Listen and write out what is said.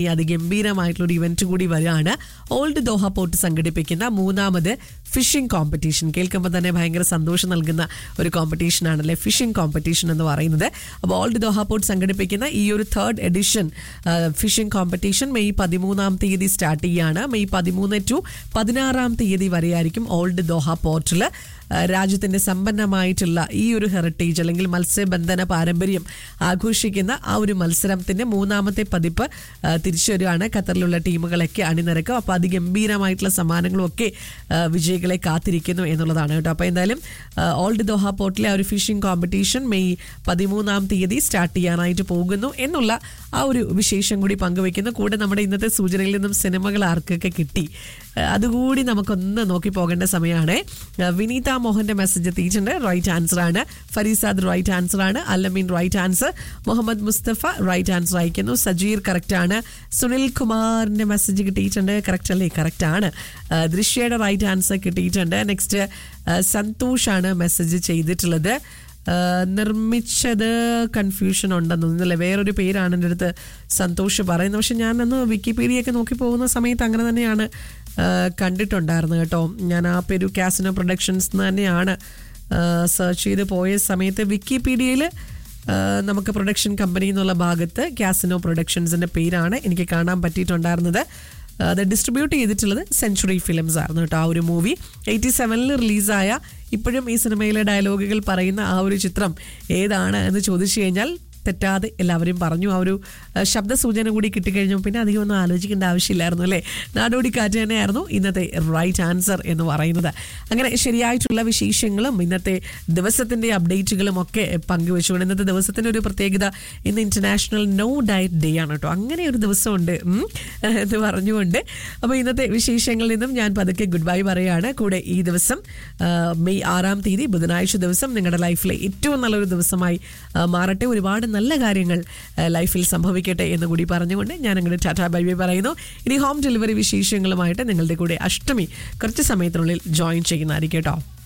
ഈ അതിഗംഭീരമായിട്ടുള്ള ഒരു ഇവന്റ് കൂടി വരികയാണ് ഓൾഡ് ദോഹ പോർട്ട് സംഘടിപ്പിക്കുന്ന മൂന്നാമത് ഫിഷിംഗ് കോമ്പറ്റീഷൻ കേൾക്കുമ്പോൾ തന്നെ ഭയങ്കര സന്തോഷം നൽകുന്ന ഒരു കോമ്പറ്റീഷൻ ആണല്ലേ ഫിഷിംഗ് കോമ്പറ്റീഷൻ എന്ന് പറയുന്നത് അപ്പോൾ ഓൾഡ് ദോഹ പോർട്ട് സംഘടിപ്പിക്കുന്ന ഈ ഒരു third edition fishing competition May പതിമൂന്നാം തീയതി സ്റ്റാർട്ട് ചെയ്യുകയാണ് മെയ് പതിമൂന്ന് ടു പതിനാറാം തീയതി വരെയായിരിക്കും ഓൾഡ് ദോഹ പോർട്ടിൽ രാജ്യത്തിന്റെ സമ്പന്നമായിട്ടുള്ള ഈ ഒരു ഹെറിറ്റേജ് അല്ലെങ്കിൽ മത്സ്യബന്ധന പാരമ്പര്യം ആഘോഷിക്കുന്ന ആ ഒരു മത്സരത്തിന്റെ മൂന്നാമത്തെ പതിപ്പ് ആ, തിരിച്ചു വരികയാണ് ഖത്തറിലുള്ള ടീമുകളൊക്കെ അണിനിരക്കും അപ്പോൾ അതിഗംഭീരമായിട്ടുള്ള സമ്മാനങ്ങളും ഒക്കെ ആ, വിജയികളെ കാത്തിരിക്കുന്നു എന്നുള്ളതാണ് കേട്ടോ അപ്പോൾ എന്തായാലും ആ, ഓൾഡ് ദോഹ പോർട്ടിലെ ആ ഒരു ഫിഷിംഗ് കോമ്പറ്റീഷൻ മെയ് പതിമൂന്നാം തീയതി സ്റ്റാർട്ട് ചെയ്യാനായിട്ട് പോകുന്നു എന്നുള്ള ആ ഒരു വിശേഷം കൂടി പങ്കുവെക്കുന്നു കൂടെ നമ്മുടെ ഇന്നത്തെ സൂചനയിൽ നിന്നും സിനിമകൾ ആർക്കൊക്കെ കിട്ടി ആ, അതുകൂടി നമുക്കൊന്ന് നോക്കി പോകേണ്ട സമയമാണ് ആ, വിനീത മോഹന്റെ മെസ്സേജ് എത്തിയിട്ടുണ്ട് റൈറ്റ് ആൻസർ ആണ് ഫരീസാദ് റൈറ്റ് ആൻസർ ആണ് Allameen right answer Muhammad Musthafa right answer അയക്കുന്നു സജീർ കറക്റ്റ് ആണ് സുനിൽ കുമാറിന്റെ മെസ്സേജ് കിട്ടിയിട്ടുണ്ട് കറക്റ്റ് അല്ലേ കറക്റ്റ് ആണ് ആ, ദൃശ്യയുടെ റൈറ്റ് ആൻസർ കിട്ടിയിട്ടുണ്ട് നെക്സ്റ്റ് സന്തോഷ് ആണ് മെസ്സേജ് ചെയ്തിട്ടുള്ളത് ആ, നിർമ്മിച്ചത് കൺഫ്യൂഷൻ ഉണ്ടെന്ന് തോന്നുന്നില്ല വേറൊരു പേരാണ് എൻ്റെ അടുത്ത് സന്തോഷ് പറയുന്നത് പക്ഷെ ഞാനന്ന് വിക്കിപീഡിയ ഒക്കെ നോക്കി പോകുന്ന സമയത്ത് അങ്ങനെ തന്നെയാണ് ആ, കണ്ടിട്ടുണ്ടായിരുന്നത് കേട്ടോ ഞാൻ ആ പേര് കാസിനോ പ്രൊഡക്ഷൻസ് എന്ന് തന്നെയാണ് സെർച്ച് ചെയ്ത് പോയ സമയത്ത് വിക്കിപീഡിയയിൽ നമുക്ക് പ്രൊഡക്ഷൻ കമ്പനി എന്നുള്ള ഭാഗത്ത് കാസിനോ പ്രൊഡക്ഷൻസിൻ്റെ പേരാണ് എനിക്ക് കാണാൻ പറ്റിയിട്ടുണ്ടായിരുന്നത് അത് ഡിസ്ട്രിബ്യൂട്ട് ചെയ്തിട്ടുള്ളത് സെഞ്ചുറി ഫിലിംസ് ആയിരുന്നു കേട്ടോ ആ ഒരു മൂവി എയ്റ്റി സെവനിൽ റിലീസായ ഇപ്പോഴും ഈ സിനിമയിലെ ഡയലോഗുകൾ പറയുന്ന ആ ഒരു ചിത്രം ഏതാണ് എന്ന് ചോദിച്ചു കഴിഞ്ഞാൽ തെറ്റാതെ എല്ലാവരും പറഞ്ഞു ആ ഒരു അഹ്, ശബ്ദ സൂചന കൂടി കിട്ടിക്കഴിഞ്ഞു പിന്നെ അധികം ഒന്നും ആലോചിക്കേണ്ട ആവശ്യമില്ലായിരുന്നു അല്ലേ നാടോടി കാറ്റ് തന്നെയായിരുന്നു ഇന്നത്തെ റൈറ്റ് ആൻസർ എന്ന് പറയുന്നത് അങ്ങനെ ശരിയായിട്ടുള്ള വിശേഷങ്ങളും ഇന്നത്തെ ദിവസത്തിന്റെ അപ്ഡേറ്റുകളും ഒക്കെ പങ്കുവെച്ചുകൊണ്ട് ഇന്നത്തെ ദിവസത്തിന്റെ ഒരു പ്രത്യേകത ഇന്ന് ഇന്റർനാഷണൽ നോ ഡയറ്റ് ഡേ ആണ് കേട്ടോ അങ്ങനെ ഒരു ദിവസമുണ്ട് ഉം, എന്ന് പറഞ്ഞുകൊണ്ട് അപ്പോൾ ഇന്നത്തെ വിശേഷങ്ങളിൽ നിന്നും ഞാൻ പതുക്കെ ഗുഡ് ബൈ പറയുകയാണ് കൂടെ ഈ ദിവസം ആ, മെയ് ആറാം തീയതി ബുധനാഴ്ച ദിവസം നിങ്ങളുടെ ലൈഫിലെ ഏറ്റവും നല്ലൊരു ദിവസമായി ആ, മാറട്ടെ ഒരുപാട് നല്ല കാര്യങ്ങൾ ആ, ലൈഫിൽ സംഭവിക്കട്ടെ എന്ന് കൂടി പറഞ്ഞുകൊണ്ട് ഞാൻ അങ്ങോട്ട് ടാറ്റാ ബൈ ബൈ പറയുന്നു ഇനി ഹോം ഡെലിവറി വിശേഷങ്ങളുമായിട്ട് നിങ്ങളുടെ കൂടെ അഷ്ടമി കുറച്ച് സമയത്തിനുള്ളിൽ ജോയിൻ ചെയ്യുന്നതായിരിക്കും കേട്ടോ